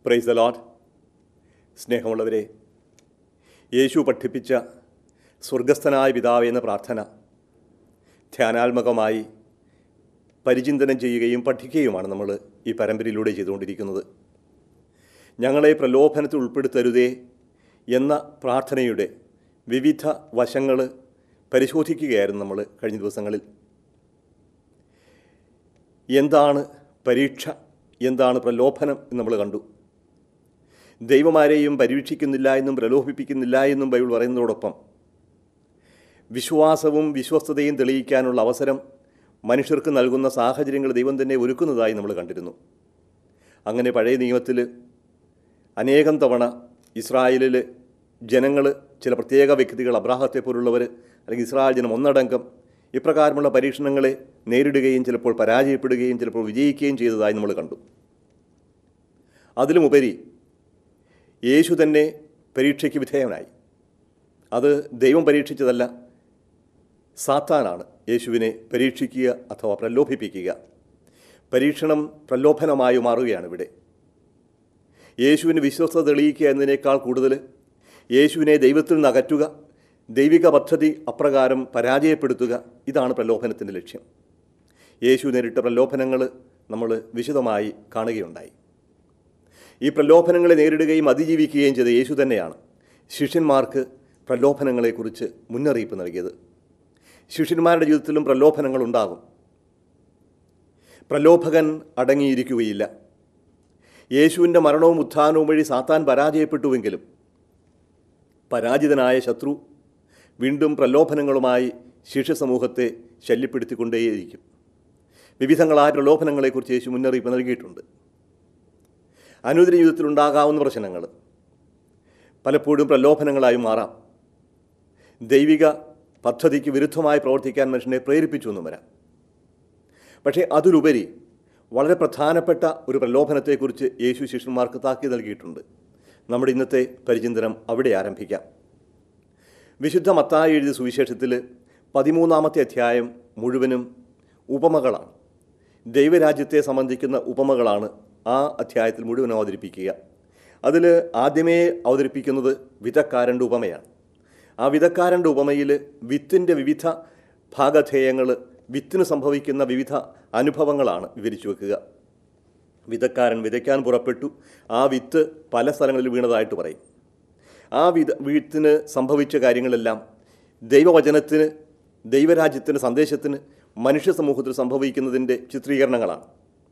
praise the load സ്നേഹമുള്ളവരെ യേശു പഠിപ്പിച്ച സ്വർഗസ്ഥനായ പിതാവേ എന്ന പ്രാർത്ഥന ധ്യാനാത്മകമായി പരിചിന്തനം ചെയ്യുകയും പഠിക്കുകയുമാണ് നമ്മൾ ഈ പരമ്പരയിലൂടെ ചെയ്തുകൊണ്ടിരിക്കുന്നത് ഞങ്ങളെ പ്രലോഭനത്തിൽ ഉൾപ്പെടുത്തരുതേ എന്ന പ്രാർത്ഥനയുടെ വിവിധ വശങ്ങൾ പരിശോധിക്കുകയായിരുന്നു നമ്മൾ കഴിഞ്ഞ ദിവസങ്ങളിൽ എന്താണ് പരീക്ഷ എന്താണ് പ്രലോഭനം എന്ന് നമ്മൾ കണ്ടു ദൈവമാരെയും പരീക്ഷിക്കുന്നില്ല എന്നും പ്രലോഭിപ്പിക്കുന്നില്ല എന്നും ബൈബിൾ പറയുന്നതോടൊപ്പം വിശ്വാസവും വിശ്വസ്തതയും തെളിയിക്കാനുള്ള അവസരം മനുഷ്യർക്ക് നൽകുന്ന സാഹചര്യങ്ങൾ ദൈവം തന്നെ ഒരുക്കുന്നതായി നമ്മൾ കണ്ടിരുന്നു അങ്ങനെ പഴയ നിയമത്തിൽ അനേകം തവണ ഇസ്രായേലിൽ ജനങ്ങൾ ചില പ്രത്യേക വ്യക്തികൾ അബ്രാഹത്തെ പോലുള്ളവർ അല്ലെങ്കിൽ ഇസ്രായേൽ ജനം ഒന്നടങ്കം ഇപ്രകാരമുള്ള പരീക്ഷണങ്ങളെ നേരിടുകയും ചിലപ്പോൾ പരാജയപ്പെടുകയും ചിലപ്പോൾ വിജയിക്കുകയും ചെയ്തതായി നമ്മൾ കണ്ടു അതിലുമുപരി യേശു തന്നെ പരീക്ഷയ്ക്ക് വിധേയനായി അത് ദൈവം പരീക്ഷിച്ചതല്ല സാത്താനാണ് യേശുവിനെ പരീക്ഷിക്കുക അഥവാ പ്രലോഭിപ്പിക്കുക പരീക്ഷണം പ്രലോഭനമായി മാറുകയാണ് ഇവിടെ യേശുവിന് വിശ്വസ്തത തെളിയിക്കുക എന്നതിനേക്കാൾ കൂടുതൽ യേശുവിനെ ദൈവത്തിൽ നിന്ന് അകറ്റുക ദൈവിക പദ്ധതി അപ്രകാരം പരാജയപ്പെടുത്തുക ഇതാണ് പ്രലോഭനത്തിൻ്റെ ലക്ഷ്യം യേശു നേരിട്ട പ്രലോഭനങ്ങൾ നമ്മൾ വിശദമായി കാണുകയുണ്ടായി ഈ പ്രലോഭനങ്ങളെ നേരിടുകയും അതിജീവിക്കുകയും ചെയ്ത യേശു തന്നെയാണ് ശിഷ്യന്മാർക്ക് പ്രലോഭനങ്ങളെക്കുറിച്ച് മുന്നറിയിപ്പ് നൽകിയത് ശിഷ്യന്മാരുടെ ജീവിതത്തിലും പ്രലോഭനങ്ങൾ ഉണ്ടാകും പ്രലോഭകൻ അടങ്ങിയിരിക്കുകയില്ല യേശുവിൻ്റെ മരണവും ഉത്ഥാനവും വഴി സാത്താൻ പരാജയപ്പെട്ടുവെങ്കിലും പരാജിതനായ ശത്രു വീണ്ടും പ്രലോഭനങ്ങളുമായി ശിഷ്യ സമൂഹത്തെ ശല്യപ്പെടുത്തിക്കൊണ്ടേയിരിക്കും വിവിധങ്ങളായ പ്രലോഭനങ്ങളെക്കുറിച്ച് യേശു മുന്നറിയിപ്പ് നൽകിയിട്ടുണ്ട് അനുദിന ജീവിതത്തിലുണ്ടാകാവുന്ന പ്രശ്നങ്ങൾ പലപ്പോഴും പ്രലോഭനങ്ങളായി മാറാം ദൈവിക പദ്ധതിക്ക് വിരുദ്ധമായി പ്രവർത്തിക്കാൻ മനുഷ്യനെ പ്രേരിപ്പിച്ചു എന്നും വരാം പക്ഷേ അതിലുപരി വളരെ പ്രധാനപ്പെട്ട ഒരു പ്രലോഭനത്തെക്കുറിച്ച് യേശു ശിഷ്യന്മാർക്ക് താക്കി നൽകിയിട്ടുണ്ട് നമ്മുടെ ഇന്നത്തെ പരിചിന്തനം അവിടെ ആരംഭിക്കാം വിശുദ്ധ മത്തായി എഴുതിയ സുവിശേഷത്തിൽ പതിമൂന്നാമത്തെ അധ്യായം മുഴുവനും ഉപമകളാണ് ദൈവരാജ്യത്തെ സംബന്ധിക്കുന്ന ഉപമകളാണ് ആ അധ്യായത്തിൽ മുഴുവൻ അവതരിപ്പിക്കുക അതിൽ ആദ്യമേ അവതരിപ്പിക്കുന്നത് വിധക്കാരൻ്റെ ഉപമയാണ് ആ വിധക്കാരൻ്റെ ഉപമയിൽ വിത്തിൻ്റെ വിവിധ ഭാഗധേയങ്ങൾ വിത്തിന് സംഭവിക്കുന്ന വിവിധ അനുഭവങ്ങളാണ് വിവരിച്ചു വെക്കുക വിതക്കാരൻ വിതയ്ക്കാൻ പുറപ്പെട്ടു ആ വിത്ത് പല സ്ഥലങ്ങളിൽ വീണതായിട്ട് പറയും ആ വിധ വീത്തിന് സംഭവിച്ച കാര്യങ്ങളെല്ലാം ദൈവവചനത്തിന് ദൈവരാജ്യത്തിന് സന്ദേശത്തിന് മനുഷ്യ സമൂഹത്തിൽ സംഭവിക്കുന്നതിൻ്റെ ചിത്രീകരണങ്ങളാണ്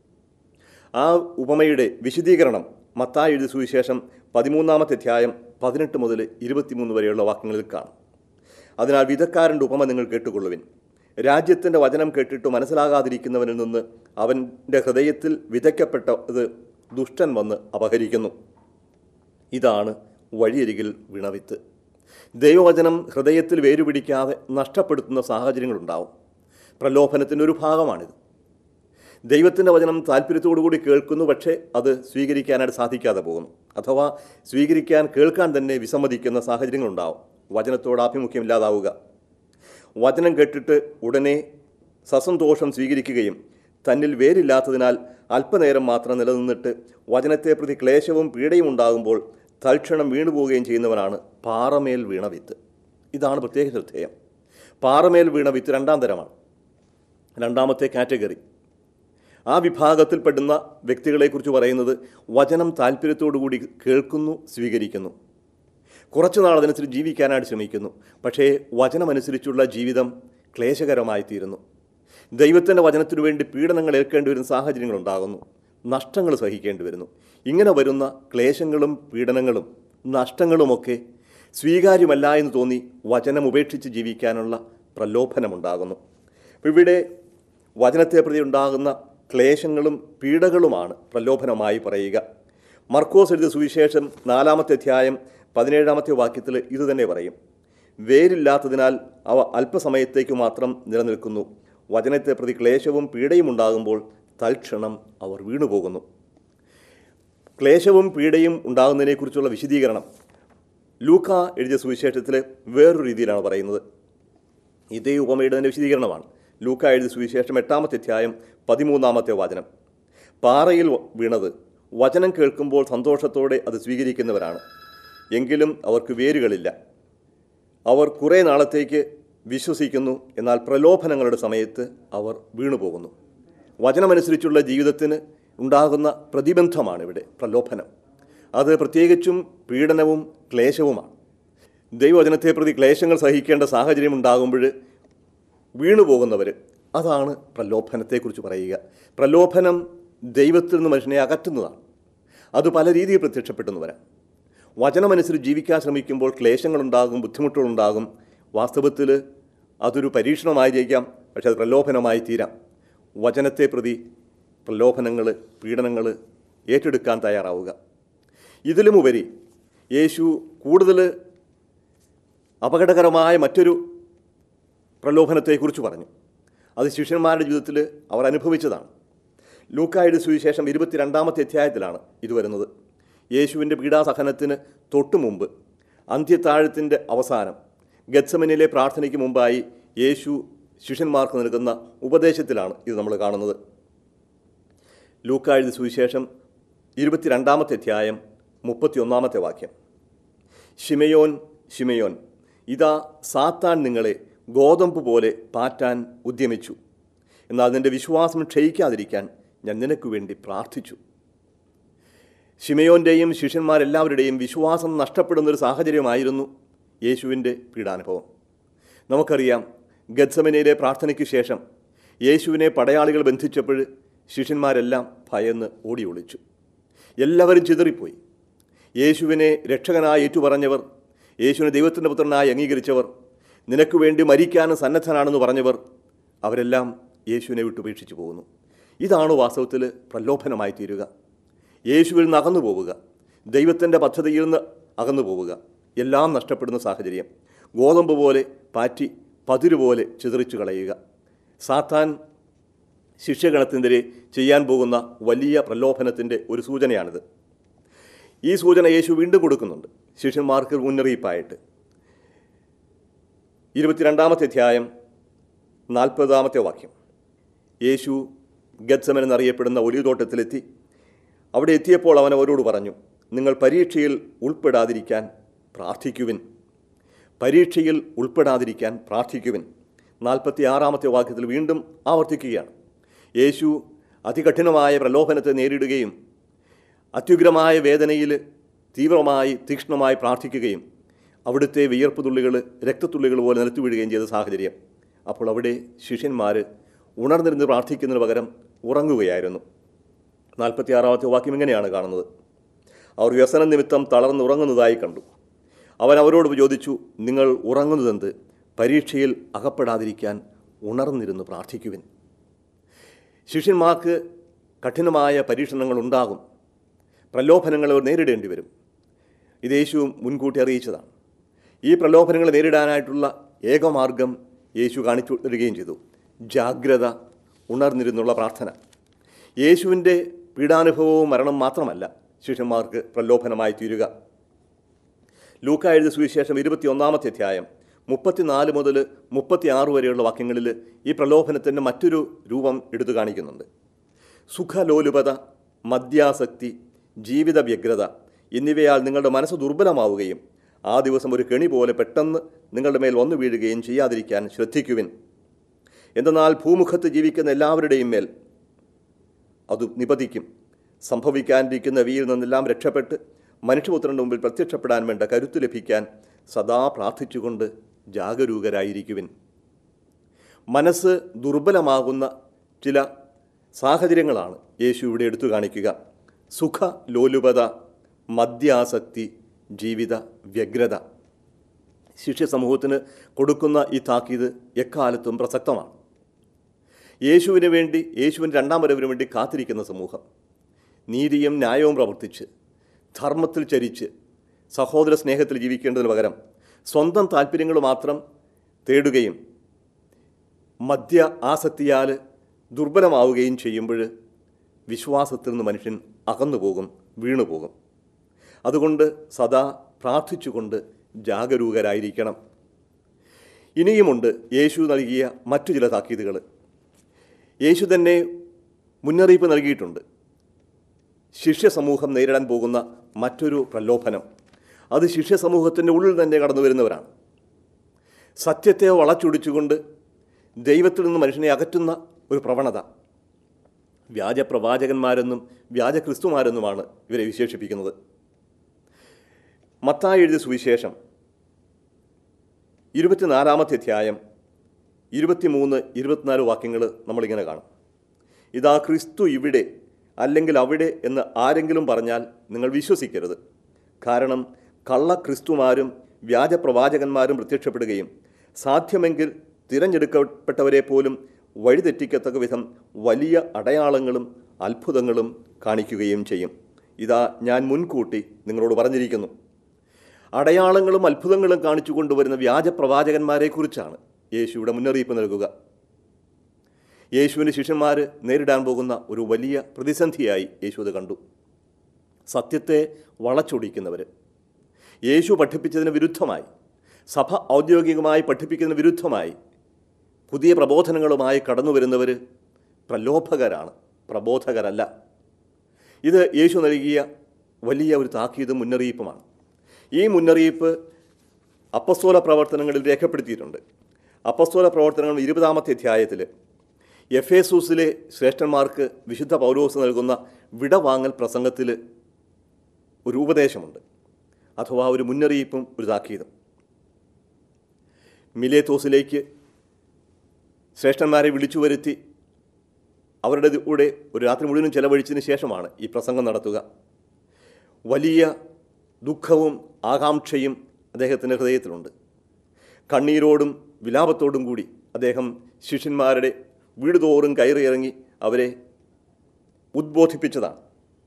ആ ഉപമയുടെ വിശദീകരണം മത്തായി എഴുതിയ സുവിശേഷം പതിമൂന്നാമത്തെ അധ്യായം പതിനെട്ട് മുതൽ ഇരുപത്തിമൂന്ന് വരെയുള്ള വാക്യങ്ങളിൽ കാണും അതിനാൽ വിധക്കാരൻ്റെ ഉപമ നിങ്ങൾ കേട്ടുകൊള്ളുവിൻ രാജ്യത്തിൻ്റെ വചനം കേട്ടിട്ട് മനസ്സിലാകാതിരിക്കുന്നവനിൽ നിന്ന് അവൻ്റെ ഹൃദയത്തിൽ വിതയ്ക്കപ്പെട്ടത് ദുഷ്ടൻ വന്ന് അപഹരിക്കുന്നു ഇതാണ് വഴിയരികിൽ വിണവിത്ത് ദൈവവചനം ഹൃദയത്തിൽ വേരുപിടിക്കാതെ നഷ്ടപ്പെടുത്തുന്ന സാഹചര്യങ്ങളുണ്ടാവും പ്രലോഭനത്തിൻ്റെ ഒരു ഭാഗമാണിത് ദൈവത്തിൻ്റെ വചനം താല്പര്യത്തോടുകൂടി കേൾക്കുന്നു പക്ഷേ അത് സ്വീകരിക്കാനായിട്ട് സാധിക്കാതെ പോകുന്നു അഥവാ സ്വീകരിക്കാൻ കേൾക്കാൻ തന്നെ വിസമ്മതിക്കുന്ന സാഹചര്യങ്ങളുണ്ടാവും വചനത്തോട് ആഭിമുഖ്യമില്ലാതാവുക വചനം കേട്ടിട്ട് ഉടനെ സസന്തോഷം സ്വീകരിക്കുകയും തന്നിൽ വേരില്ലാത്തതിനാൽ അല്പനേരം മാത്രം നിലനിന്നിട്ട് വചനത്തെ പ്രതി ക്ലേശവും പീഡയും ഉണ്ടാകുമ്പോൾ തൽക്ഷണം വീണുപോവുകയും ചെയ്യുന്നവനാണ് പാറമേൽ വീണ വിത്ത് ഇതാണ് പ്രത്യേക ശ്രദ്ധേയം പാറമേൽ വീണ വിത്ത് രണ്ടാം തരമാണ് രണ്ടാമത്തെ കാറ്റഗറി ആ വിഭാഗത്തിൽപ്പെടുന്ന വ്യക്തികളെക്കുറിച്ച് പറയുന്നത് വചനം താല്പര്യത്തോടുകൂടി കേൾക്കുന്നു സ്വീകരിക്കുന്നു കുറച്ചു നാൾ അതനുസരിച്ച് ജീവിക്കാനായിട്ട് ശ്രമിക്കുന്നു പക്ഷേ വചനമനുസരിച്ചുള്ള ജീവിതം ക്ലേശകരമായി തീരുന്നു ദൈവത്തിൻ്റെ വചനത്തിനു വേണ്ടി പീഡനങ്ങൾ ഏൽക്കേണ്ടി വരുന്ന സാഹചര്യങ്ങളുണ്ടാകുന്നു നഷ്ടങ്ങൾ സഹിക്കേണ്ടി വരുന്നു ഇങ്ങനെ വരുന്ന ക്ലേശങ്ങളും പീഡനങ്ങളും നഷ്ടങ്ങളുമൊക്കെ സ്വീകാര്യമല്ല എന്ന് തോന്നി വചനം ഉപേക്ഷിച്ച് ജീവിക്കാനുള്ള പ്രലോഭനമുണ്ടാകുന്നു അപ്പോൾ ഇവിടെ വചനത്തെ പ്രതി ഉണ്ടാകുന്ന ക്ലേശങ്ങളും പീഡകളുമാണ് പ്രലോഭനമായി പറയുക മർക്കോസ് എഴുതിയ സുവിശേഷം നാലാമത്തെ അധ്യായം പതിനേഴാമത്തെ വാക്യത്തിൽ ഇത് തന്നെ പറയും വേരില്ലാത്തതിനാൽ അവ അല്പസമയത്തേക്ക് മാത്രം നിലനിൽക്കുന്നു വചനത്തെ പ്രതി ക്ലേശവും പീഡയും ഉണ്ടാകുമ്പോൾ തൽക്ഷണം അവർ വീണുപോകുന്നു ക്ലേശവും പീഡയും ഉണ്ടാകുന്നതിനെക്കുറിച്ചുള്ള വിശദീകരണം ലൂക്ക എഴുതിയ സുവിശേഷത്തിൽ വേറൊരു രീതിയിലാണ് പറയുന്നത് ഇതേ ഉപമയുടെ തന്നെ വിശദീകരണമാണ് ലൂക്ക എഴുതിയ സുവിശേഷം എട്ടാമത്തെ അധ്യായം പതിമൂന്നാമത്തെ വചനം പാറയിൽ വീണത് വചനം കേൾക്കുമ്പോൾ സന്തോഷത്തോടെ അത് സ്വീകരിക്കുന്നവരാണ് എങ്കിലും അവർക്ക് വേരുകളില്ല അവർ കുറേ നാളത്തേക്ക് വിശ്വസിക്കുന്നു എന്നാൽ പ്രലോഭനങ്ങളുടെ സമയത്ത് അവർ വീണുപോകുന്നു വചനമനുസരിച്ചുള്ള ജീവിതത്തിന് ഉണ്ടാകുന്ന പ്രതിബന്ധമാണ് ഇവിടെ പ്രലോഭനം അത് പ്രത്യേകിച്ചും പീഡനവും ക്ലേശവുമാണ് ദൈവവചനത്തെ പ്രതി ക്ലേശങ്ങൾ സഹിക്കേണ്ട സാഹചര്യം ഉണ്ടാകുമ്പോൾ വീണുപോകുന്നവർ അതാണ് പ്രലോഭനത്തെക്കുറിച്ച് പറയുക പ്രലോഭനം ദൈവത്തിൽ നിന്ന് മനുഷ്യനെ അകറ്റുന്നതാണ് അത് പല രീതിയിൽ പ്രത്യക്ഷപ്പെട്ടെന്ന് വരാം വചനമനുസരിച്ച് ജീവിക്കാൻ ശ്രമിക്കുമ്പോൾ ക്ലേശങ്ങളുണ്ടാകും ബുദ്ധിമുട്ടുകളുണ്ടാകും വാസ്തവത്തിൽ അതൊരു പരീക്ഷണമായിരിക്കാം പക്ഷെ അത് പ്രലോഭനമായി തീരാം വചനത്തെ പ്രതി പ്രലോഭനങ്ങൾ പീഡനങ്ങൾ ഏറ്റെടുക്കാൻ തയ്യാറാവുക ഇതിലുമുപരി യേശു കൂടുതൽ അപകടകരമായ മറ്റൊരു പ്രലോഭനത്തെക്കുറിച്ച് പറഞ്ഞു അത് ശിഷ്യന്മാരുടെ ജീവിതത്തിൽ അവർ അനുഭവിച്ചതാണ് ലൂക്കായുടെ സുവിശേഷം ഇരുപത്തിരണ്ടാമത്തെ അധ്യായത്തിലാണ് ഇത് വരുന്നത് യേശുവിൻ്റെ പീഡാസഹനത്തിന് തൊട്ടു മുമ്പ് അന്ത്യത്താഴത്തിൻ്റെ അവസാനം ഗത്സമനിലെ പ്രാർത്ഥനയ്ക്ക് മുമ്പായി യേശു ശിഷ്യന്മാർക്ക് നൽകുന്ന ഉപദേശത്തിലാണ് ഇത് നമ്മൾ കാണുന്നത് ലൂക്കായുടെ സുവിശേഷം ഇരുപത്തിരണ്ടാമത്തെ അധ്യായം മുപ്പത്തിയൊന്നാമത്തെ വാക്യം ഷിമയോൻ ഷിമയോൻ ഇതാ സാത്താൻ നിങ്ങളെ ഗോതമ്പ് പോലെ പാറ്റാൻ ഉദ്യമിച്ചു എന്നാൽ നിന്റെ വിശ്വാസം ക്ഷയിക്കാതിരിക്കാൻ ഞാൻ നിനക്ക് വേണ്ടി പ്രാർത്ഥിച്ചു ഷിമയോൻ്റെയും ശിഷ്യന്മാരെല്ലാവരുടെയും വിശ്വാസം നഷ്ടപ്പെടുന്നൊരു സാഹചര്യമായിരുന്നു യേശുവിൻ്റെ പീഡാനുഭവം നമുക്കറിയാം ഗത്സമനയിലെ പ്രാർത്ഥനയ്ക്ക് ശേഷം യേശുവിനെ പടയാളികൾ ബന്ധിച്ചപ്പോൾ ശിഷ്യന്മാരെല്ലാം ഭയന്ന് ഓടി ഒളിച്ചു എല്ലാവരും ചിതറിപ്പോയി യേശുവിനെ രക്ഷകനായി ഏറ്റുപറഞ്ഞവർ യേശുവിനെ ദൈവത്തിൻ്റെ പുത്രനായി അംഗീകരിച്ചവർ നിനക്ക് വേണ്ടി മരിക്കാനും സന്നദ്ധനാണെന്ന് പറഞ്ഞവർ അവരെല്ലാം യേശുവിനെ വിട്ടുപേക്ഷിച്ചു പോകുന്നു ഇതാണ് വാസ്തവത്തിൽ പ്രലോഭനമായി തീരുക യേശുവിൽ നിന്ന് അകന്നു പോവുക ദൈവത്തിൻ്റെ പദ്ധതിയിൽ നിന്ന് അകന്നു പോവുക എല്ലാം നഷ്ടപ്പെടുന്ന സാഹചര്യം ഗോതമ്പ് പോലെ പാറ്റി പതിരുപോലെ ചിതറിച്ചു കളയുക സാത്താൻ ശിഷ്യഗണത്തിനെതിരെ ചെയ്യാൻ പോകുന്ന വലിയ പ്രലോഭനത്തിൻ്റെ ഒരു സൂചനയാണിത് ഈ സൂചന യേശു വീണ്ടും കൊടുക്കുന്നുണ്ട് ശിഷ്യന്മാർക്ക് മുന്നറിയിപ്പായിട്ട് ഇരുപത്തിരണ്ടാമത്തെ അധ്യായം നാൽപ്പതാമത്തെ വാക്യം യേശു ഗത്സമൻ എന്നറിയപ്പെടുന്ന ഒലിവുതോട്ടത്തിലെത്തി അവിടെ എത്തിയപ്പോൾ അവൻ അവരോട് പറഞ്ഞു നിങ്ങൾ പരീക്ഷയിൽ ഉൾപ്പെടാതിരിക്കാൻ പ്രാർത്ഥിക്കുവിൻ പരീക്ഷയിൽ ഉൾപ്പെടാതിരിക്കാൻ പ്രാർത്ഥിക്കുവിൻ നാൽപ്പത്തി ആറാമത്തെ വാക്യത്തിൽ വീണ്ടും ആവർത്തിക്കുകയാണ് യേശു അതികഠിനമായ പ്രലോഭനത്തെ നേരിടുകയും അത്യുഗ്രമായ വേദനയിൽ തീവ്രമായി തീക്ഷ്ണമായി പ്രാർത്ഥിക്കുകയും അവിടുത്തെ വിയർപ്പ് തുള്ളികൾ രക്തത്തുള്ളികൾ പോലെ നിലത്തു വീഴുകയും ചെയ്ത സാഹചര്യം അപ്പോൾ അവിടെ ശിഷ്യന്മാർ ഉണർന്നിരുന്ന് പ്രാർത്ഥിക്കുന്നതിന് പകരം ഉറങ്ങുകയായിരുന്നു നാൽപ്പത്തിയാറാമത്തെ വാക്യം ഇങ്ങനെയാണ് കാണുന്നത് അവർ വ്യസന നിമിത്തം തളർന്നുറങ്ങുന്നതായി കണ്ടു അവൻ അവരോട് ചോദിച്ചു നിങ്ങൾ ഉറങ്ങുന്നതെന്ത് പരീക്ഷയിൽ അകപ്പെടാതിരിക്കാൻ ഉണർന്നിരുന്ന് പ്രാർത്ഥിക്കുവിൻ ശിഷ്യന്മാർക്ക് കഠിനമായ പരീക്ഷണങ്ങൾ ഉണ്ടാകും പ്രലോഭനങ്ങൾ അവർ നേരിടേണ്ടി വരും ഇത് യേശു മുൻകൂട്ടി അറിയിച്ചതാണ് ഈ പ്രലോഭനങ്ങൾ നേരിടാനായിട്ടുള്ള ഏകമാർഗം യേശു കാണിച്ചു തരികയും ചെയ്തു ജാഗ്രത ഉണർന്നിരുന്നുള്ള പ്രാർത്ഥന യേശുവിൻ്റെ പീഡാനുഭവവും മരണം മാത്രമല്ല ശിഷ്യന്മാർക്ക് പ്രലോഭനമായി തീരുക ലൂക്ക എഴുതിയ സുവിശേഷം ഇരുപത്തിയൊന്നാമത്തെ അധ്യായം മുപ്പത്തിനാല് മുതൽ മുപ്പത്തിയാറ് വരെയുള്ള വാക്യങ്ങളിൽ ഈ പ്രലോഭനത്തിൻ്റെ മറ്റൊരു രൂപം എടുത്തു കാണിക്കുന്നുണ്ട് സുഖലോലുപത മദ്യാസക്തി ജീവിത വ്യഗ്രത എന്നിവയാൽ നിങ്ങളുടെ മനസ്സ് ദുർബലമാവുകയും ആ ദിവസം ഒരു കെണി പോലെ പെട്ടെന്ന് നിങ്ങളുടെ മേൽ വന്നു വീഴുകയും ചെയ്യാതിരിക്കാൻ ശ്രദ്ധിക്കുവിൻ എന്തെന്നാൽ ഭൂമുഖത്ത് ജീവിക്കുന്ന എല്ലാവരുടെയും മേൽ അത് നിപതിക്കും സംഭവിക്കാനിരിക്കുന്ന വീയിൽ നിന്നെല്ലാം രക്ഷപ്പെട്ട് മനുഷ്യപുത്രൻ്റെ മുമ്പിൽ പ്രത്യക്ഷപ്പെടാൻ വേണ്ട കരുത്ത് ലഭിക്കാൻ സദാ പ്രാർത്ഥിച്ചുകൊണ്ട് ജാഗരൂകരായിരിക്കുവിൻ മനസ്സ് ദുർബലമാകുന്ന ചില സാഹചര്യങ്ങളാണ് യേശു ഇവിടെ എടുത്തു കാണിക്കുക സുഖ ലോലുപത മദ്യാസക്തി ജീവിത വ്യഗ്രത ശിഷ്യ സമൂഹത്തിന് കൊടുക്കുന്ന ഈ താക്കീത് എക്കാലത്തും പ്രസക്തമാണ് യേശുവിന് വേണ്ടി യേശുവിൻ്റെ രണ്ടാം വരവിന് വേണ്ടി കാത്തിരിക്കുന്ന സമൂഹം നീതിയും ന്യായവും പ്രവർത്തിച്ച് ധർമ്മത്തിൽ ചരിച്ച് സഹോദര സ്നേഹത്തിൽ ജീവിക്കേണ്ടതിന് പകരം സ്വന്തം താല്പര്യങ്ങൾ മാത്രം തേടുകയും മദ്യ ആസക്തിയാൽ ദുർബലമാവുകയും ചെയ്യുമ്പോൾ വിശ്വാസത്തിൽ നിന്ന് മനുഷ്യൻ അകന്നുപോകും വീണുപോകും അതുകൊണ്ട് സദാ പ്രാർത്ഥിച്ചുകൊണ്ട് ജാഗരൂകരായിരിക്കണം ഇനിയുമുണ്ട് യേശു നൽകിയ മറ്റു ചില താക്കീതുകൾ യേശു തന്നെ മുന്നറിയിപ്പ് നൽകിയിട്ടുണ്ട് ശിഷ്യ സമൂഹം നേരിടാൻ പോകുന്ന മറ്റൊരു പ്രലോഭനം അത് ശിഷ്യ സമൂഹത്തിൻ്റെ ഉള്ളിൽ തന്നെ കടന്നു വരുന്നവരാണ് സത്യത്തെ വളച്ചൊടിച്ചുകൊണ്ട് ദൈവത്തിൽ നിന്ന് മനുഷ്യനെ അകറ്റുന്ന ഒരു പ്രവണത വ്യാജ പ്രവാചകന്മാരെന്നും വ്യാജ ക്രിസ്തുമാരെന്നുമാണ് ഇവരെ വിശേഷിപ്പിക്കുന്നത് മത്തായി എഴുതിയ സുവിശേഷം ഇരുപത്തിനാലാമത്തെ അധ്യായം ഇരുപത്തിമൂന്ന് ഇരുപത്തിനാല് വാക്യങ്ങൾ നമ്മളിങ്ങനെ കാണും ഇതാ ക്രിസ്തു ഇവിടെ അല്ലെങ്കിൽ അവിടെ എന്ന് ആരെങ്കിലും പറഞ്ഞാൽ നിങ്ങൾ വിശ്വസിക്കരുത് കാരണം കള്ള ക്രിസ്തുമാരും വ്യാജ പ്രവാചകന്മാരും പ്രത്യക്ഷപ്പെടുകയും സാധ്യമെങ്കിൽ തിരഞ്ഞെടുക്കപ്പെട്ടവരെ പോലും വഴിതെറ്റിക്കത്തക്ക വിധം വലിയ അടയാളങ്ങളും അത്ഭുതങ്ങളും കാണിക്കുകയും ചെയ്യും ഇതാ ഞാൻ മുൻകൂട്ടി നിങ്ങളോട് പറഞ്ഞിരിക്കുന്നു അടയാളങ്ങളും അത്ഭുതങ്ങളും കാണിച്ചു കൊണ്ടുവരുന്ന വ്യാജ പ്രവാചകന്മാരെക്കുറിച്ചാണ് യേശുവിടെ മുന്നറിയിപ്പ് നൽകുക യേശുവിൻ്റെ ശിഷ്യന്മാർ നേരിടാൻ പോകുന്ന ഒരു വലിയ പ്രതിസന്ധിയായി യേശു അത് കണ്ടു സത്യത്തെ വളച്ചൊടിക്കുന്നവർ യേശു പഠിപ്പിച്ചതിന് വിരുദ്ധമായി സഭ ഔദ്യോഗികമായി പഠിപ്പിക്കുന്നതിന് വിരുദ്ധമായി പുതിയ പ്രബോധനങ്ങളുമായി കടന്നു വരുന്നവർ പ്രലോഭകരാണ് പ്രബോധകരല്ല ഇത് യേശു നൽകിയ വലിയ ഒരു താക്കീതും മുന്നറിയിപ്പുമാണ് ഈ മുന്നറിയിപ്പ് അപ്പസ്തോല പ്രവർത്തനങ്ങളിൽ രേഖപ്പെടുത്തിയിട്ടുണ്ട് അപ്പസ്തോല പ്രവർത്തനങ്ങൾ ഇരുപതാമത്തെ അധ്യായത്തിൽ എഫേസൂസിലെ ശ്രേഷ്ഠന്മാർക്ക് വിശുദ്ധ പൗലോസ് നൽകുന്ന വിടവാങ്ങൽ പ്രസംഗത്തിൽ ഒരു ഉപദേശമുണ്ട് അഥവാ ഒരു മുന്നറിയിപ്പും ഒരു താക്കീതും മിലേത്തോസിലേക്ക് ശ്രേഷ്ഠന്മാരെ വിളിച്ചു വരുത്തി അവരുടെ കൂടെ ഒരു രാത്രി മുഴുവനും ചെലവഴിച്ചതിന് ശേഷമാണ് ഈ പ്രസംഗം നടത്തുക വലിയ ദുഃഖവും ആകാംക്ഷയും അദ്ദേഹത്തിൻ്റെ ഹൃദയത്തിലുണ്ട് കണ്ണീരോടും വിലാപത്തോടും കൂടി അദ്ദേഹം ശിഷ്യന്മാരുടെ വീട് തോറും കയറിയിറങ്ങി അവരെ ഉദ്ബോധിപ്പിച്ചതാണ്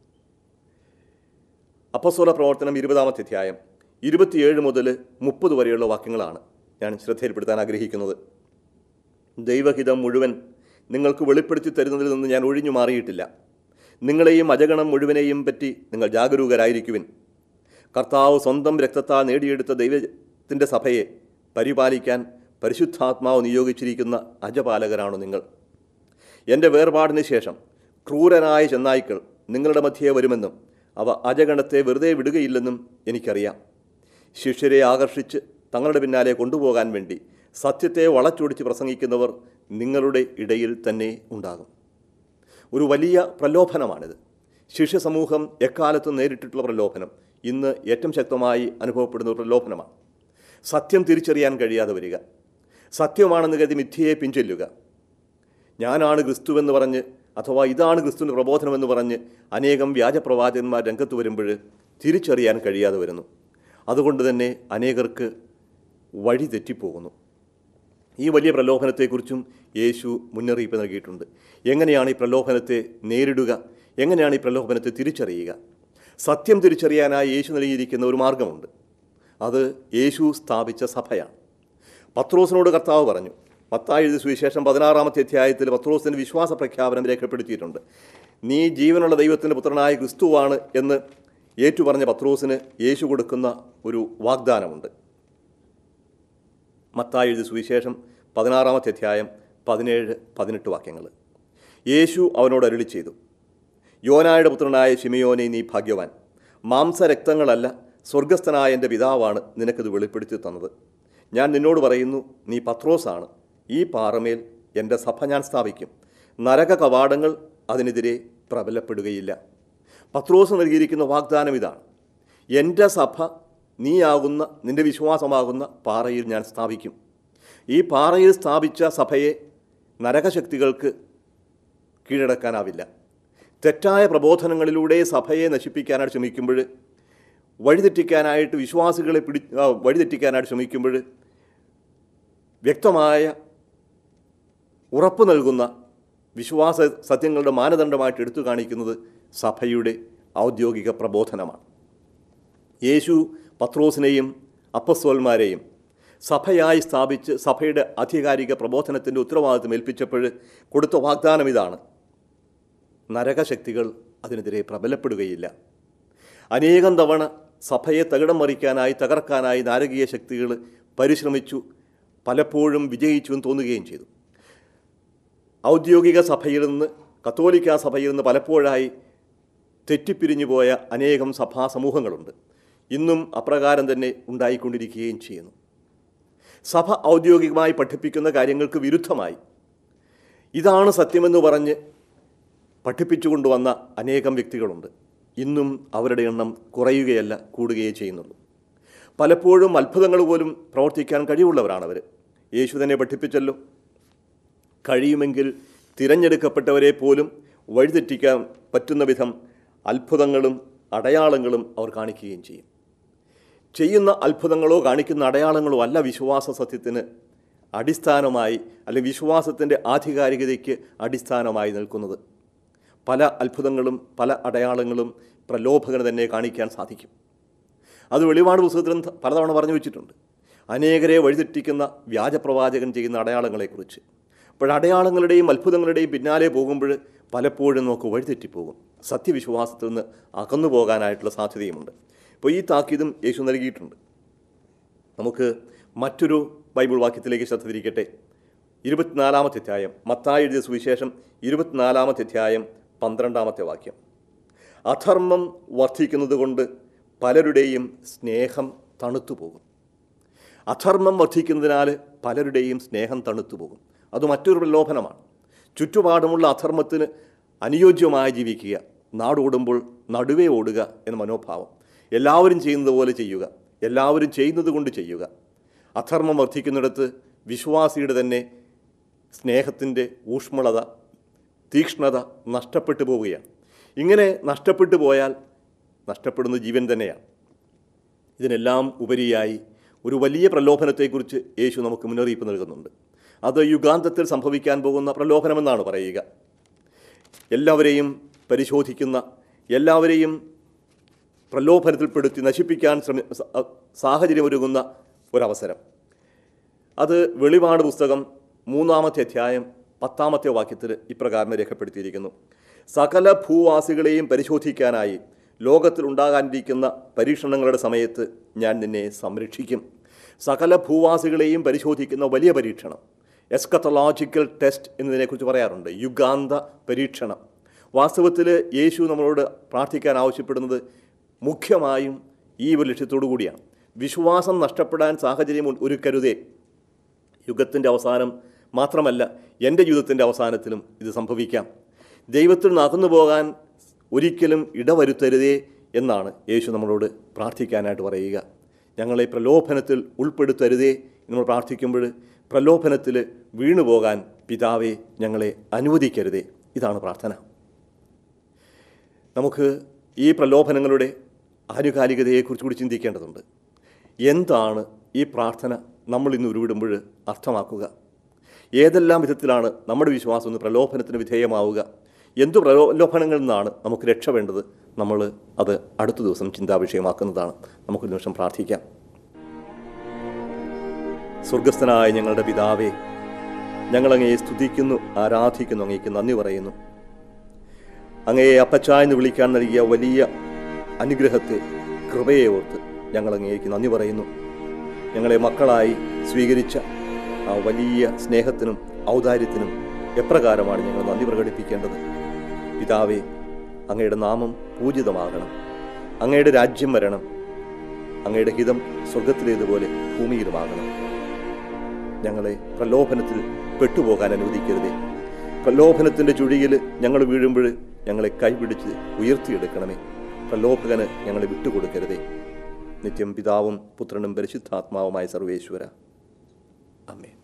അപ്പസ്വല പ്രവർത്തനം ഇരുപതാമത്തെ അധ്യായം ഇരുപത്തിയേഴ് മുതൽ മുപ്പത് വരെയുള്ള വാക്യങ്ങളാണ് ഞാൻ ശ്രദ്ധയിൽപ്പെടുത്താൻ ആഗ്രഹിക്കുന്നത് ദൈവഹിതം മുഴുവൻ നിങ്ങൾക്ക് വെളിപ്പെടുത്തി തരുന്നതിൽ നിന്ന് ഞാൻ ഒഴിഞ്ഞു മാറിയിട്ടില്ല നിങ്ങളെയും അജഗണം മുഴുവനെയും പറ്റി നിങ്ങൾ ജാഗരൂകരായിരിക്കുവിൻ കർത്താവ് സ്വന്തം രക്തത്താൽ നേടിയെടുത്ത ദൈവത്തിൻ്റെ സഭയെ പരിപാലിക്കാൻ പരിശുദ്ധാത്മാവ് നിയോഗിച്ചിരിക്കുന്ന അജപാലകരാണ് നിങ്ങൾ എൻ്റെ വേർപാടിന് ശേഷം ക്രൂരനായ ചെന്നായ്ക്കൾ നിങ്ങളുടെ മധ്യേ വരുമെന്നും അവ അജഗണത്തെ വെറുതെ വിടുകയില്ലെന്നും എനിക്കറിയാം ശിഷ്യരെ ആകർഷിച്ച് തങ്ങളുടെ പിന്നാലെ കൊണ്ടുപോകാൻ വേണ്ടി സത്യത്തെ വളച്ചൊടിച്ച് പ്രസംഗിക്കുന്നവർ നിങ്ങളുടെ ഇടയിൽ തന്നെ ഉണ്ടാകും ഒരു വലിയ പ്രലോഭനമാണിത് ശിഷ്യ സമൂഹം എക്കാലത്തും നേരിട്ടിട്ടുള്ള പ്രലോഭനം ഇന്ന് ഏറ്റവും ശക്തമായി അനുഭവപ്പെടുന്ന ഒരു പ്രലോഭനമാണ് സത്യം തിരിച്ചറിയാൻ കഴിയാതെ വരിക സത്യമാണെന്ന് കരുതി മിഥ്യയെ പിഞ്ചൊല്ലുക ഞാനാണ് ക്രിസ്തുവെന്ന് പറഞ്ഞ് അഥവാ ഇതാണ് ക്രിസ്തുവിൻ്റെ പ്രബോധനമെന്ന് പറഞ്ഞ് അനേകം വ്യാജപ്രവാചകന്മാർ രംഗത്ത് വരുമ്പോൾ തിരിച്ചറിയാൻ കഴിയാതെ വരുന്നു അതുകൊണ്ട് തന്നെ അനേകർക്ക് വഴി തെറ്റിപ്പോകുന്നു ഈ വലിയ പ്രലോഭനത്തെക്കുറിച്ചും യേശു മുന്നറിയിപ്പ് നൽകിയിട്ടുണ്ട് എങ്ങനെയാണ് ഈ പ്രലോഭനത്തെ നേരിടുക എങ്ങനെയാണ് ഈ പ്രലോഭനത്തെ തിരിച്ചറിയുക സത്യം തിരിച്ചറിയാനായി യേശു നൽകിയിരിക്കുന്ന ഒരു മാർഗമുണ്ട് അത് യേശു സ്ഥാപിച്ച സഭയാണ് പത്രോസിനോട് കർത്താവ് പറഞ്ഞു പത്തായി എഴുതി സുവിശേഷം പതിനാറാമത്തെ അധ്യായത്തിൽ പത്രോസിൻ്റെ വിശ്വാസ പ്രഖ്യാപനം രേഖപ്പെടുത്തിയിട്ടുണ്ട് നീ ജീവനുള്ള ദൈവത്തിൻ്റെ പുത്രനായ ക്രിസ്തുവാണ് എന്ന് ഏറ്റുപറഞ്ഞ പത്രോസിന് യേശു കൊടുക്കുന്ന ഒരു വാഗ്ദാനമുണ്ട് മത്തായി എഴുതി സുവിശേഷം പതിനാറാമത്തെ അധ്യായം പതിനേഴ് പതിനെട്ട് വാക്യങ്ങൾ യേശു അവനോട് അരുളി ചെയ്തു യോനായുടെ പുത്രനായ ശിമിയോനെ നീ ഭാഗ്യവാൻ മാംസരക്തങ്ങളല്ല സ്വർഗസ്ഥനായ എൻ്റെ പിതാവാണ് നിനക്കിത് വെളിപ്പെടുത്തി തന്നത് ഞാൻ നിന്നോട് പറയുന്നു നീ പത്രോസാണ് ഈ പാറമേൽ എൻ്റെ സഭ ഞാൻ സ്ഥാപിക്കും നരക കവാടങ്ങൾ അതിനെതിരെ പ്രബലപ്പെടുകയില്ല പത്രോസ് നൽകിയിരിക്കുന്ന വാഗ്ദാനം ഇതാണ് എൻ്റെ സഭ നീയാകുന്ന നിൻ്റെ വിശ്വാസമാകുന്ന പാറയിൽ ഞാൻ സ്ഥാപിക്കും ഈ പാറയിൽ സ്ഥാപിച്ച സഭയെ നരകശക്തികൾക്ക് കീഴടക്കാനാവില്ല തെറ്റായ പ്രബോധനങ്ങളിലൂടെ സഭയെ നശിപ്പിക്കാനായിട്ട് ശ്രമിക്കുമ്പോൾ വഴിതെറ്റിക്കാനായിട്ട് വിശ്വാസികളെ പിടി ആ, വഴിതെറ്റിക്കാനായിട്ട് ശ്രമിക്കുമ്പോൾ വ്യക്തമായ ഉറപ്പ് നൽകുന്ന വിശ്വാസ സത്യങ്ങളുടെ മാനദണ്ഡമായിട്ട് എടുത്തു കാണിക്കുന്നത് സഭയുടെ ഔദ്യോഗിക പ്രബോധനമാണ് യേശു പത്രോസിനെയും അപ്പസ്വന്മാരെയും സഭയായി സ്ഥാപിച്ച് സഭയുടെ ആധികാരിക പ്രബോധനത്തിൻ്റെ ഉത്തരവാദിത്വം ഏൽപ്പിച്ചപ്പോൾ കൊടുത്ത വാഗ്ദാനം ഇതാണ് നരകശക്തികൾ അതിനെതിരെ പ്രബലപ്പെടുകയില്ല അനേകം തവണ സഭയെ തകിടം മറിക്കാനായി തകർക്കാനായി നാരകീയ ശക്തികൾ പരിശ്രമിച്ചു പലപ്പോഴും വിജയിച്ചു എന്ന് തോന്നുകയും ചെയ്തു ഔദ്യോഗിക സഭയിൽ നിന്ന് കത്തോലിക്ക സഭയിൽ നിന്ന് പലപ്പോഴായി തെറ്റിപ്പിരിഞ്ഞു പോയ അനേകം സഭാ സമൂഹങ്ങളുണ്ട് ഇന്നും അപ്രകാരം തന്നെ ഉണ്ടായിക്കൊണ്ടിരിക്കുകയും ചെയ്യുന്നു സഭ ഔദ്യോഗികമായി പഠിപ്പിക്കുന്ന കാര്യങ്ങൾക്ക് വിരുദ്ധമായി ഇതാണ് സത്യമെന്ന് പറഞ്ഞ് പഠിപ്പിച്ചു കൊണ്ടുവന്ന അനേകം വ്യക്തികളുണ്ട് ഇന്നും അവരുടെ എണ്ണം കുറയുകയല്ല കൂടുകയേ ചെയ്യുന്നുള്ളൂ പലപ്പോഴും അത്ഭുതങ്ങൾ പോലും പ്രവർത്തിക്കാൻ കഴിവുള്ളവരാണ് അവർ യേശു തന്നെ പഠിപ്പിച്ചല്ലോ കഴിയുമെങ്കിൽ തിരഞ്ഞെടുക്കപ്പെട്ടവരെ പോലും വഴിതെറ്റിക്കാൻ പറ്റുന്ന വിധം അത്ഭുതങ്ങളും അടയാളങ്ങളും അവർ കാണിക്കുകയും ചെയ്യും ചെയ്യുന്ന അത്ഭുതങ്ങളോ കാണിക്കുന്ന അടയാളങ്ങളോ അല്ല വിശ്വാസ സത്യത്തിന് അടിസ്ഥാനമായി അല്ലെങ്കിൽ വിശ്വാസത്തിൻ്റെ ആധികാരികതയ്ക്ക് അടിസ്ഥാനമായി നിൽക്കുന്നത് പല അത്ഭുതങ്ങളും പല അടയാളങ്ങളും പ്രലോഭകന് തന്നെ കാണിക്കാൻ സാധിക്കും അത് വെളിപാട് പുസ്തകത്തിലും ത- പലതവണ പറഞ്ഞു വെച്ചിട്ടുണ്ട് അനേകരെ വഴിതെറ്റിക്കുന്ന വ്യാജപ്രവാചകൻ ചെയ്യുന്ന അടയാളങ്ങളെക്കുറിച്ച് അപ്പോൾ അടയാളങ്ങളുടെയും അത്ഭുതങ്ങളുടെയും പിന്നാലെ പോകുമ്പോൾ പലപ്പോഴും നമുക്ക് വഴിതെറ്റിപ്പോകും സത്യവിശ്വാസത്തിൽ നിന്ന് അകന്നു പോകാനായിട്ടുള്ള സാധ്യതയുമുണ്ട് അപ്പോൾ ഈ താക്കീതും യേശു നൽകിയിട്ടുണ്ട് നമുക്ക് മറ്റൊരു ബൈബിൾ വാക്യത്തിലേക്ക് ശ്രദ്ധ തിരിക്കട്ടെ ഇരുപത്തിനാലാമത്തെ അധ്യായം മത്തായി എഴുതിയ സുവിശേഷം ഇരുപത്തിനാലാമത്തെ അധ്യായം പന്ത്രണ്ടാമത്തെ വാക്യം അധർമ്മം വർദ്ധിക്കുന്നത് കൊണ്ട് പലരുടെയും സ്നേഹം തണുത്തു പോകും അധർമ്മം വർദ്ധിക്കുന്നതിനാൽ പലരുടെയും സ്നേഹം തണുത്തു പോകും അത് മറ്റൊരു പ്രലോഭനമാണ് ചുറ്റുപാടുമുള്ള അധർമ്മത്തിന് അനുയോജ്യമായി ജീവിക്കുക നാടോടുമ്പോൾ നടുവേ ഓടുക എന്ന മനോഭാവം എല്ലാവരും ചെയ്യുന്നത് പോലെ ചെയ്യുക എല്ലാവരും ചെയ്യുന്നത് കൊണ്ട് ചെയ്യുക അധർമ്മം വർദ്ധിക്കുന്നിടത്ത് വിശ്വാസിയുടെ തന്നെ സ്നേഹത്തിൻ്റെ ഊഷ്മളത തീക്ഷ്ണത നഷ്ടപ്പെട്ടു പോവുകയാണ് ഇങ്ങനെ നഷ്ടപ്പെട്ടു പോയാൽ നഷ്ടപ്പെടുന്ന ജീവൻ തന്നെയാണ് ഇതിനെല്ലാം ഉപരിയായി ഒരു വലിയ പ്രലോഭനത്തെക്കുറിച്ച് യേശു നമുക്ക് മുന്നറിയിപ്പ് നൽകുന്നുണ്ട് അത് യുഗാന്തത്തിൽ സംഭവിക്കാൻ പോകുന്ന പ്രലോഭനമെന്നാണ് പറയുക എല്ലാവരെയും പരിശോധിക്കുന്ന എല്ലാവരെയും പ്രലോഭനത്തിൽപ്പെടുത്തി നശിപ്പിക്കാൻ ശ്രമി സ- സാഹചര്യമൊരുങ്ങുന്ന ഒരവസരം അത് വെളിപാട് പുസ്തകം മൂന്നാമത്തെ അധ്യായം പത്താമത്തെ വാക്യത്തിൽ ഇപ്രകാരം രേഖപ്പെടുത്തിയിരിക്കുന്നു സകല ഭൂവാസികളെയും പരിശോധിക്കാനായി ലോകത്തിൽ ഉണ്ടാകാനിരിക്കുന്ന പരീക്ഷണങ്ങളുടെ സമയത്ത് ഞാൻ നിന്നെ സംരക്ഷിക്കും സകല ഭൂവാസികളെയും പരിശോധിക്കുന്ന വലിയ പരീക്ഷണം എസ്കത്തലോജിക്കൽ ടെസ്റ്റ് എന്നതിനെക്കുറിച്ച് പറയാറുണ്ട് യുഗാന്ത പരീക്ഷണം വാസ്തവത്തിൽ യേശു നമ്മളോട് പ്രാർത്ഥിക്കാൻ ആവശ്യപ്പെടുന്നത് മുഖ്യമായും ഈ ഒരു ലക്ഷ്യത്തോടു കൂടിയാണ് വിശ്വാസം നഷ്ടപ്പെടാൻ സാഹചര്യം ഒരുക്കരുതേ യുഗത്തിൻ്റെ അവസാനം മാത്രമല്ല എൻ്റെ ജീവിതത്തിൻ്റെ അവസാനത്തിലും ഇത് സംഭവിക്കാം ദൈവത്തിൽ നിന്ന് അകന്നു പോകാൻ ഒരിക്കലും ഇടവരുത്തരുതേ എന്നാണ് യേശു നമ്മളോട് പ്രാർത്ഥിക്കാനായിട്ട് പറയുക ഞങ്ങളെ പ്രലോഭനത്തിൽ ഉൾപ്പെടുത്തരുതേ എന്ന് നമ്മൾ പ്രാർത്ഥിക്കുമ്പോൾ പ്രലോഭനത്തിൽ വീണുപോകാൻ പിതാവെ ഞങ്ങളെ അനുവദിക്കരുതേ ഇതാണ് പ്രാർത്ഥന നമുക്ക് ഈ പ്രലോഭനങ്ങളുടെ ആനുകാലികതയെക്കുറിച്ച് കൂടി ചിന്തിക്കേണ്ടതുണ്ട് എന്താണ് ഈ പ്രാർത്ഥന നമ്മൾ ഇന്ന് ഉരുവിടുമ്പോൾ അർത്ഥമാക്കുക ഏതെല്ലാം വിധത്തിലാണ് നമ്മുടെ വിശ്വാസം ഒന്ന് പ്രലോഭനത്തിന് വിധേയമാവുക എന്തു പ്രലോഭനങ്ങളിൽ നിന്നാണ് നമുക്ക് രക്ഷ വേണ്ടത് നമ്മൾ അത് അടുത്ത ദിവസം ചിന്താവിഷയമാക്കുന്നതാണ് നമുക്കൊരു നിമിഷം പ്രാർത്ഥിക്കാം സ്വർഗസ്ഥനായ ഞങ്ങളുടെ പിതാവേ ഞങ്ങളങ്ങയെ സ്തുതിക്കുന്നു ആരാധിക്കുന്നു അങ്ങേക്ക് നന്ദി പറയുന്നു അങ്ങയെ അപ്പച്ചായെന്ന് വിളിക്കാൻ നൽകിയ വലിയ അനുഗ്രഹത്തെ കൃപയെ ഓർത്ത് ഞങ്ങൾ അങ്ങേക്ക് നന്ദി പറയുന്നു ഞങ്ങളെ മക്കളായി സ്വീകരിച്ച ആ വലിയ സ്നേഹത്തിനും ഔദാര്യത്തിനും എപ്രകാരമാണ് ഞങ്ങൾ നന്ദി പ്രകടിപ്പിക്കേണ്ടത് പിതാവേ അങ്ങയുടെ നാമം പൂജിതമാകണം അങ്ങയുടെ രാജ്യം വരണം അങ്ങയുടെ ഹിതം സ്വർഗത്തിലേതുപോലെ ഭൂമിയിലുമാകണം ഞങ്ങളെ പ്രലോഭനത്തിൽ പെട്ടുപോകാൻ അനുവദിക്കരുതേ പ്രലോഭനത്തിൻ്റെ ചുഴിയിൽ ഞങ്ങൾ വീഴുമ്പോൾ ഞങ്ങളെ കൈപിടിച്ച് ഉയർത്തിയെടുക്കണമേ പ്രലോഭകന് ഞങ്ങളെ വിട്ടുകൊടുക്കരുതേ നിത്യം പിതാവും പുത്രനും പരിശുദ്ധാത്മാവുമായ സർവേശ്വര അമ്മേ